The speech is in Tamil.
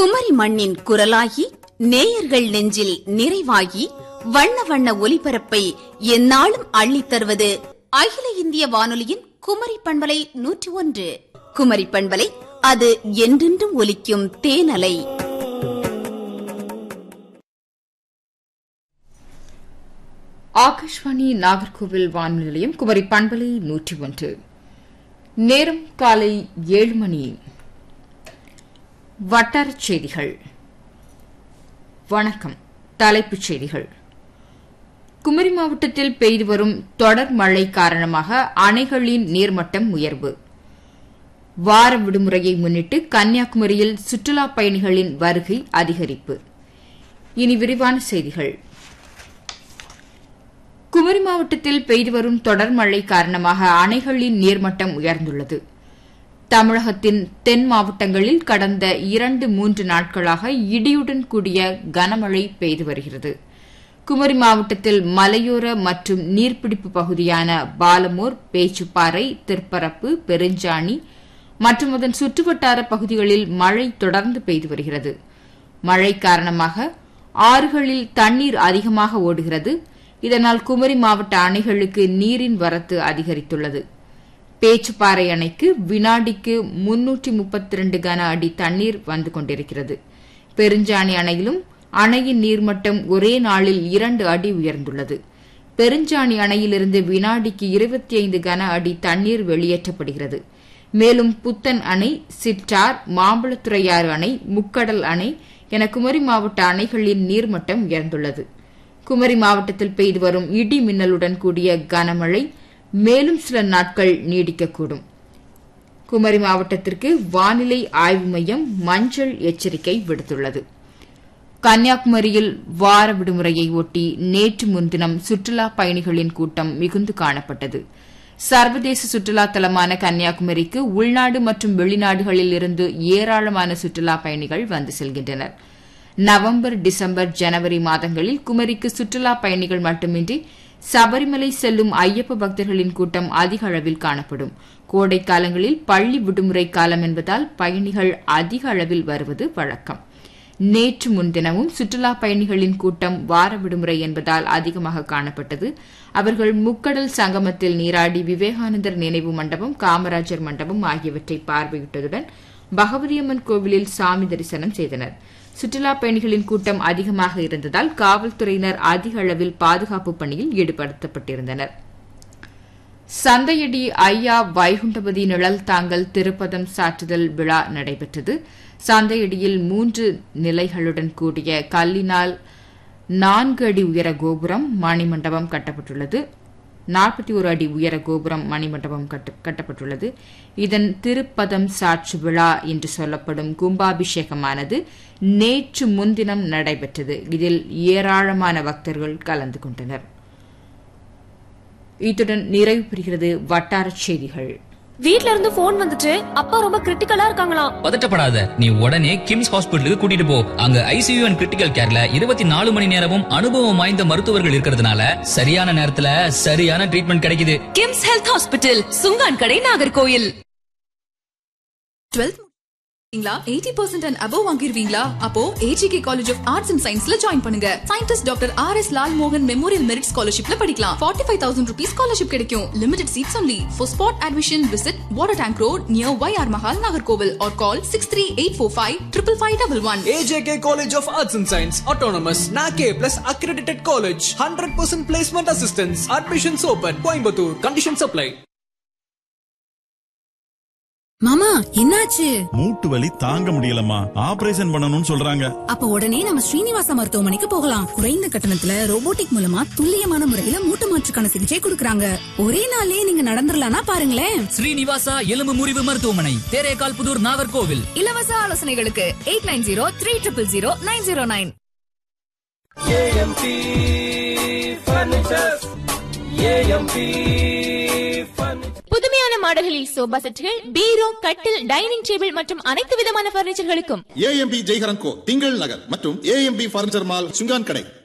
குமரி மண்ணின் குரலாகி நேயர்கள் நெஞ்சில் நிறைவாகி வண்ண வண்ண ஒலிபரப்பை எந்நாளும் அள்ளித் தருவது அகில இந்திய வானொலியின் குமரி பண்பலை நூற்றி ஒன்று குமரி பண்பலை அது என்றென்றும் ஒலிக்கும் தேனலை ஆகாஷ்வாணி நாகர்கோவில் வானொலி நிலையம் குமரி பண்பலை நூற்றி ஒன்று நேரம் காலை ஏழு மணி வட்டாரச் செய்திகள் வணக்கம் தலைப்புச் செய்திகள் குமரி மாவட்டத்தில் பெய்து வரும் தொடர் மழை காரணமாக அணைகளின் நீர்மட்டம் உயர்வு வார விடுமுறையை முன்னிட்டு கன்னியாகுமரியில் சுற்றுலாப் பயணிகளின் வருகை அதிகரிப்பு இனி விரிவான செய்திகள் குமரி மாவட்டத்தில் பெய்து வரும் தொடர் மழை காரணமாக அணைகளின் நீர்மட்டம் உயர்ந்துள்ளது தமிழகத்தின் தென் மாவட்டங்களில் கடந்த இரண்டு மூன்று நாட்களாக இடியுடன் கூடிய கனமழை பெய்து வருகிறது குமரி மாவட்டத்தில் மலையோர மற்றும் நீர்பிடிப்பு பகுதியான பாலமூர் பேச்சுப்பாறை திருப்பரப்பு பெருஞ்சாணி மற்றும் அதன் சுற்றுவட்டார பகுதிகளில் மழை தொடர்ந்து பெய்து வருகிறது மழை காரணமாக ஆறுகளில் தண்ணீர் அதிகமாக ஓடுகிறது இதனால் குமரி மாவட்ட அணைகளுக்கு நீரின் வரத்து அதிகரித்துள்ளது பேச்சுப்பாறை அணைக்கு வினாடிக்கு முன்னூற்றி முப்பத்தி ரெண்டு கன அடி தண்ணீர் வந்து கொண்டிருக்கிறது பெருஞ்சாணி அணையிலும் அணையின் நீர்மட்டம் ஒரே நாளில் இரண்டு அடி உயர்ந்துள்ளது பெருஞ்சாணி அணையிலிருந்து வினாடிக்கு இருபத்தி ஐந்து கன அடி தண்ணீர் வெளியேற்றப்படுகிறது மேலும் புத்தன் அணை சிற்றார் மாம்பழத்துறையாறு அணை முக்கடல் அணை என குமரி மாவட்ட அணைகளின் நீர்மட்டம் உயர்ந்துள்ளது குமரி மாவட்டத்தில் பெய்து வரும் இடி மின்னலுடன் கூடிய கனமழை மேலும் சில நாட்கள் நீடிக்கக்கூடும் குமரி மாவட்டத்திற்கு வானிலை ஆய்வு மையம் மஞ்சள் எச்சரிக்கை விடுத்துள்ளது கன்னியாகுமரியில் வார விடுமுறையை ஒட்டி நேற்று முன்தினம் சுற்றுலா பயணிகளின் கூட்டம் மிகுந்து காணப்பட்டது சர்வதேச சுற்றுலா தலமான கன்னியாகுமரிக்கு உள்நாடு மற்றும் வெளிநாடுகளில் இருந்து ஏராளமான சுற்றுலா பயணிகள் வந்து செல்கின்றனர் நவம்பர் டிசம்பர் ஜனவரி மாதங்களில் குமரிக்கு சுற்றுலா பயணிகள் மட்டுமின்றி சபரிமலை செல்லும் ஐயப்ப பக்தர்களின் கூட்டம் அதிக அளவில் காணப்படும் கோடை காலங்களில் பள்ளி விடுமுறை காலம் என்பதால் பயணிகள் அதிக அளவில் வருவது வழக்கம் நேற்று முன்தினமும் சுற்றுலா பயணிகளின் கூட்டம் வார விடுமுறை என்பதால் அதிகமாக காணப்பட்டது அவர்கள் முக்கடல் சங்கமத்தில் நீராடி விவேகானந்தர் நினைவு மண்டபம் காமராஜர் மண்டபம் ஆகியவற்றை பார்வையிட்டதுடன் பகவதியம்மன் கோவிலில் சாமி தரிசனம் செய்தனர் சுற்றுலா பயணிகளின் கூட்டம் அதிகமாக இருந்ததால் காவல்துறையினர் அதிக அளவில் பாதுகாப்பு பணியில் ஈடுபடுத்தப்பட்டிருந்தனர் சந்தையடி ஐயா வைகுண்டபதி நிழல் தாங்கல் திருப்பதம் சாற்றுதல் விழா நடைபெற்றது சந்தையடியில் மூன்று நிலைகளுடன் கூடிய கல்லினால் நான்கு அடி உயர கோபுரம் மணிமண்டபம் கட்டப்பட்டுள்ளது நாற்பத்தி ஒரு அடி உயர கோபுரம் மணிமண்டபம் கட்டப்பட்டுள்ளது இதன் திருப்பதம் சாட்சி விழா என்று சொல்லப்படும் கும்பாபிஷேகமானது நேற்று முன்தினம் நடைபெற்றது இதில் ஏராளமான பக்தர்கள் கலந்து கொண்டனர் இத்துடன் நிறைவு பெறுகிறது வட்டாரச் செய்திகள் வீட்ல இருந்து போன் வந்துச்சு அப்பா ரொம்ப கிரிட்டிக்கலா இருக்காங்களாம் பதட்டப்படாத நீ உடனே கிம்ஸ் ஹாஸ்பிட்டலுக்கு கூட்டிட்டு போ அங்க ஐசியூ அண்ட் கிரிட்டிக்கல் கேர்ல இருபத்தி நாலு மணி நேரமும் அனுபவம் வாய்ந்த மருத்துவர்கள் இருக்கிறதுனால சரியான நேரத்துல சரியான ட்ரீட்மெண்ட் கிடைக்குது KIMS health hospital Chunkankadai Nagercoil twelfth eighty percent and above வாங்கிருவீங்களா அப்போ AJK college of arts and சயின்ஸ்ல ஜாயின் பண்ணுங்க scientist doctor R S Lal மோகன் மெமோரியல் மெரிட் ஸ்காலர்ஷிப்ல படிக்கலாம் forty five thousand rupees scholarship கிடைக்கும் limited seats only for spot admission visit water tank road near Y R Mahal Nagercoil or call six three eight four five triple five double one AJK College of Arts and Science, Autonomous, NAKE plus accredited college, 100% placement assistance, admissions open, Coimbatore, conditions apply. மாமா என்னாச்சு மூட்டு வலி தாங்க முடியலம்மா ஆபரேஷன் பண்ணணும்னு சொல்றாங்க அப்ப உடனே நம்ம ஸ்ரீனிவாச மருத்துவமனைக்கு போகலாம் குறைந்த கட்டணத்துல ரோபோட்டிக் மூலமா துல்லியமான முறையில மூட்டு மாற்றுக்கான சிகிச்சை கொடுக்கறாங்க ஒரே நாள்லயே நீங்க நடந்துடலாம்னா பாருங்களேன் ஸ்ரீனிவாசா எலும்பு முறிவு மருத்துவமனை தேரேகால் புதூர் நாகர்கோவில் இலவச ஆலோசனைகளுக்கு eight nine zero three triple zero nine zero nine AMP Furniture, AMP புதுமையான மாடல்களில் சோபா செட்டுகள் பீரோ கட்டில் டைனிங் டேபிள் மற்றும் அனைத்து விதமான பர்னிச்சர்களுக்கும் ஏஎம்பி ஜெய்ஹரன் கோ திங்கள் நகர் மற்றும் ஏஎம்பி பர்னிச்சர் மால் சுங்கான் கடை